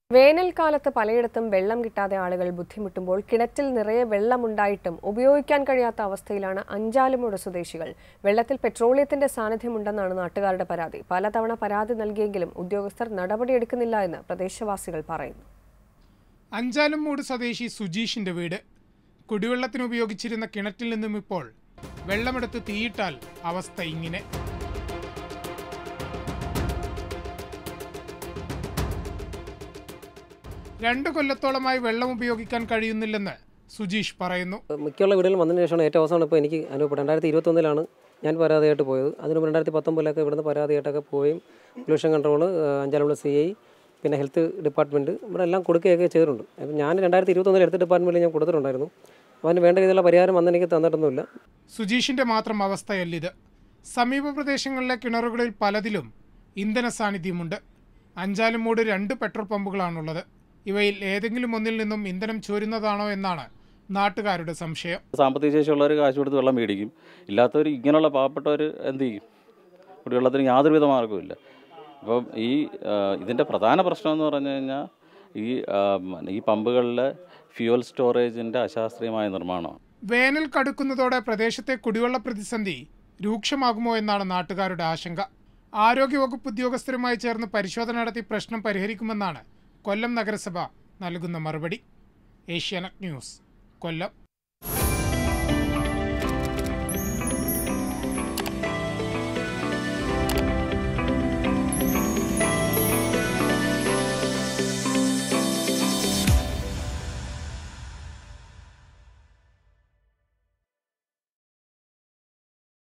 വേനൽക്കാലത്ത് പലയിടത്തും വെള്ളം കിട്ടാതെ ആളുകൾ ബുദ്ധിമുട്ടുമ്പോൾ കിണറ്റിൽ നിറയെ വെള്ളമുണ്ടായിട്ടും ഉപയോഗിക്കാൻ കഴിയാത്ത അവസ്ഥയിലാണ് അഞ്ചാലുമൂട് സ്വദേശികൾ വെള്ളത്തിൽ പെട്രോളിയത്തിന്റെ സാന്നിധ്യമുണ്ടെന്നാണ് നാട്ടുകാരുടെ പരാതി പലതവണ പരാതി നൽകിയെങ്കിലും ഉദ്യോഗസ്ഥർ നടപടിയെടുക്കുന്നില്ല എന്ന് പ്രദേശവാസികൾ പറയുന്നു അഞ്ചാലുംമൂട് സ്വദേശി സുജീഷിന്റെ വീട് കുടിവെള്ളത്തിന് ഉപയോഗിച്ചിരുന്ന കിണറ്റിൽ നിന്നും ഇപ്പോൾ വെള്ളമെടുത്ത് തീയിട്ടാൽ അവസ്ഥ ഇങ്ങനെ രണ്ടു കൊല്ലത്തോളമായി വെള്ളം ഉപയോഗിക്കാൻ കഴിയുന്നില്ലെന്ന് സുജീഷ് പറയുന്നു മിക്കുള്ള വീടുകളിൽ വന്നതിന് ശേഷമാണ് ഏറ്റവും അവസാനം ഇപ്പോൾ എനിക്ക് അനുഭവപ്പെട്ടത് രണ്ടായിരത്തി ഇരുപത്തൊന്നിലാണ് ഞാൻ പരാതിയായിട്ട് പോയത് അതിന് മുമ്പ് രണ്ടായിരത്തി പത്തൊമ്പതിലൊക്കെ ഇവിടുന്ന് പരാതിയായിട്ടൊക്കെ പോയും പൊല്യൂഷൻ കൺട്രോൾ അഞ്ചാലുള്ള സി ഐ പിന്നെ ഹെൽത്ത് ഡിപ്പാർട്ട്മെൻറ്റ് ഇവിടെ എല്ലാം കൊടുക്കുകയൊക്കെ ചെയ്തിട്ടുണ്ട് അപ്പം ഞാൻ രണ്ടായിരത്തി ഇരുപത്തൊന്നിൽ ഹെൽത്ത് ഡിപ്പാർട്ട്മെൻറ്റിൽ ഞാൻ കൊടുത്തിട്ടുണ്ടായിരുന്നു അപ്പോൾ അതിന് വേണ്ട രീതിയിലുള്ള പരിഹാരം വന്ന് എനിക്ക് തന്നിട്ടൊന്നുമില്ല സുജീഷിന്റെ മാത്രം അവസ്ഥയല്ലിത് സമീപ പ്രദേശങ്ങളിലെ കിണറുകളിൽ പലതിലും ഇന്ധന സാന്നിധ്യമുണ്ട് അഞ്ചാലുമൂട് രണ്ട് പെട്രോൾ പമ്പുകളാണുള്ളത് ഇവയിൽ ഏതെങ്കിലും ഒന്നിൽ നിന്നും ഇന്ധനം ചോരുന്നതാണോ എന്നാണ് നാട്ടുകാരുടെ സംശയം സാമ്പത്തിക ശേഷിയുള്ളവർ കാശ് കൊടുത്ത് വെള്ളം മേടിക്കും ഇല്ലാത്തവർ ഇങ്ങനെയുള്ള പാവപ്പെട്ടവർ എന്ത് ചെയ്യും കുടിവെള്ളത്തിന് യാതൊരുവിധ മാർഗ്ഗവുമില്ല അപ്പം ഈ ആ, ഇതിൻ്റെ പ്രധാന പ്രശ്നം എന്ന് പറഞ്ഞു കഴിഞ്ഞാൽ ഈ ആ, ഈ പമ്പുകളിലെ ഫ്യൂവൽ സ്റ്റോറേജിൻ്റെ അശാസ്ത്രീയമായ നിർമ്മാണമാണ് വേനൽ കടുക്കുന്നതോടെ പ്രദേശത്തെ കുടിവെള്ള പ്രതിസന്ധി രൂക്ഷമാകുമോ എന്നാണ് നാട്ടുകാരുടെ ആശങ്ക ആരോഗ്യവകുപ്പ് ഉദ്യോഗസ്ഥരുമായി ചേർന്ന് പരിശോധന നടത്തി പ്രശ്നം പരിഹരിക്കുമെന്നാണ് കൊല്ലം നഗരസഭ നൽകുന്ന മറുപടി ഏഷ്യാനെറ്റ് ന്യൂസ് കൊല്ലം